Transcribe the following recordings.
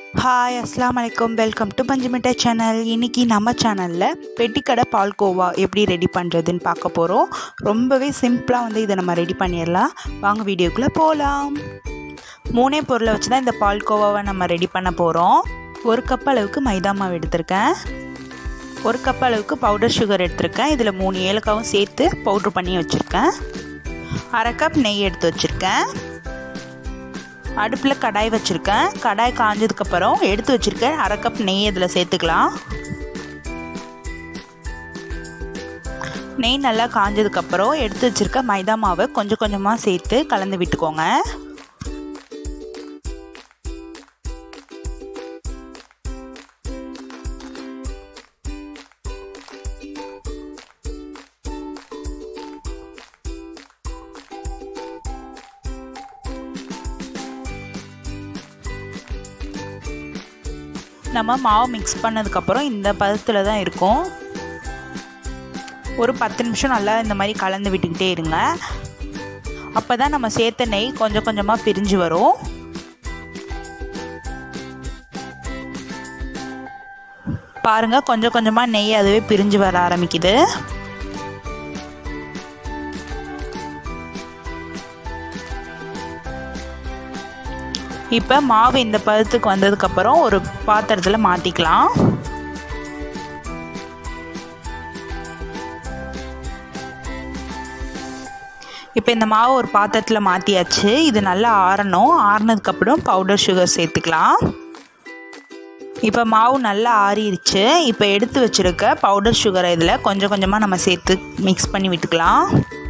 hi அஸ்லாம் வலைக்கம் welcome to பஞ்சுமிட்டை channel இன்றைக்கி நம்ம சேனலில் பெட்டிக்கடை பால்கோவா எப்படி ரெடி பண்ணுறதுன்னு பார்க்க போகிறோம் ரொம்பவே சிம்பிளாக வந்து இதை நம்ம ரெடி பண்ணிடலாம் வாங்க வீடியோக்குள்ளே போகலாம் மூணே பொருளை வச்சு தான் இந்த பால்கோவாவை நம்ம ரெடி பண்ண போகிறோம் ஒரு கப் அளவுக்கு மைதா மாவு எடுத்திருக்கேன் ஒரு கப் அளவுக்கு பவுடர் சுகர் எடுத்திருக்கேன் இதில் மூணு ஏலக்காவும் சேர்த்து பவுட்ரு பண்ணி வச்சுருக்கேன் அரை கப் நெய் எடுத்து வச்சுருக்கேன் அடுப்பில் கடாய் வச்சுருக்கேன் கடாய் காஞ்சதுக்கப்புறம் எடுத்து வச்சுருக்கேன் அரை கப் நெய் இதில் சேர்த்துக்கலாம் நெய் நல்லா காஞ்சதுக்கப்புறம் எடுத்து வச்சுருக்க மைதா மாவை கொஞ்சம் கொஞ்சமாக சேர்த்து கலந்து விட்டுக்கோங்க நம்ம மாவு மிக்ஸ் பண்ணதுக்கப்புறம் இந்த பதத்தில் தான் இருக்கும் ஒரு பத்து நிமிஷம் நல்லா இந்த மாதிரி கலந்து விட்டுக்கிட்டே இருங்க அப்போ தான் நம்ம சேர்த்த நெய் கொஞ்சம் கொஞ்சமாக பிரிஞ்சு வரும் பாருங்கள் கொஞ்சம் கொஞ்சமாக நெய் அதுவே பிரிஞ்சு வர ஆரம்பிக்குது இப்போ மாவு இந்த பதத்துக்கு வந்ததுக்கப்புறம் ஒரு பாத்திரத்தில் மாற்றிக்கலாம் இப்போ இந்த மாவு ஒரு பாத்திரத்தில் மாற்றியாச்சு இது நல்லா ஆறணும் ஆறினதுக்கப்புறம் பவுடர் சுகர் சேர்த்துக்கலாம் இப்போ மாவு நல்லா ஆறிடுச்சு இப்போ எடுத்து வச்சுருக்க பவுடர் சுகரை இதில் கொஞ்சம் கொஞ்சமாக நம்ம சேர்த்து மிக்ஸ் பண்ணி விட்டுக்கலாம்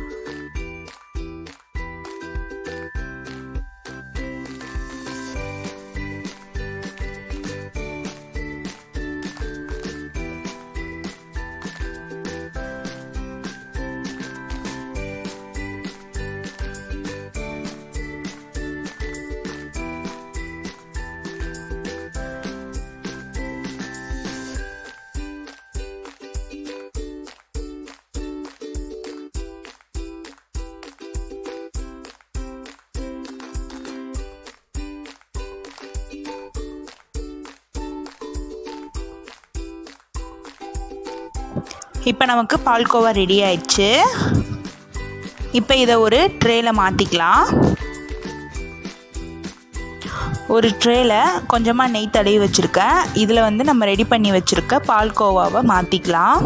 இப்போ நமக்கு பால்கோவா ரெடி ஆயிடுச்சு இப்போ இதை ஒரு ட்ரேயில் மாற்றிக்கலாம் ஒரு ட்ரேயில் கொஞ்சமாக நெய் தடவி வச்சுருக்கேன் இதில் வந்து நம்ம ரெடி பண்ணி வச்சுருக்க பால்கோவாவை மாற்றிக்கலாம்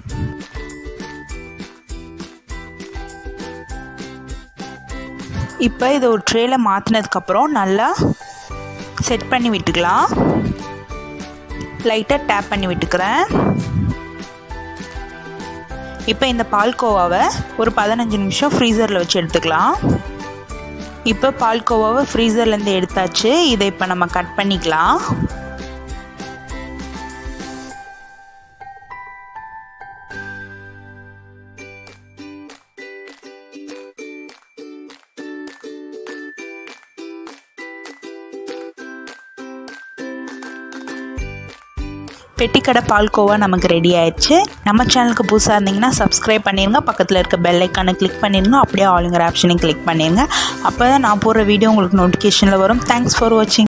இப்போ இதை ஒரு ட்ரேயில் மாற்றினதுக்கப்புறம் நல்லா செட் பண்ணி விட்டுக்கலாம் லைட்டாக டேப் பண்ணி விட்டுக்கிறேன் இப்போ இந்த பால்கோவாவை ஒரு பதினஞ்சு நிமிஷம் ஃப்ரீசரில் வச்சு எடுத்துக்கலாம் இப்போ பால்கோவாவை ஃப்ரீசர்லேருந்து எடுத்தாச்சு இதை இப்போ நம்ம கட் பண்ணிக்கலாம் பெட்டிக்கடை பால்கோவா நமக்கு ரெடி ஆயிடுச்சு நம்ம சேனலுக்கு புதுசாக இருந்தீங்கன்னா சப்ஸ்கிரைப் பண்ணிடுங்க பக்கத்தில் இருக்க பெல் ஐக்கானை கிளிக் பண்ணிடுங்க அப்படியே ஆளுங்கிற ஆப்ஷனையும் கிளிக் பண்ணிடுங்க அப்போ தான் நான் போடுற வீடியோ உங்களுக்கு நோட்டிஃபிகேஷனில் வரும் தேங்க்ஸ் ஃபார் வாட்சிங்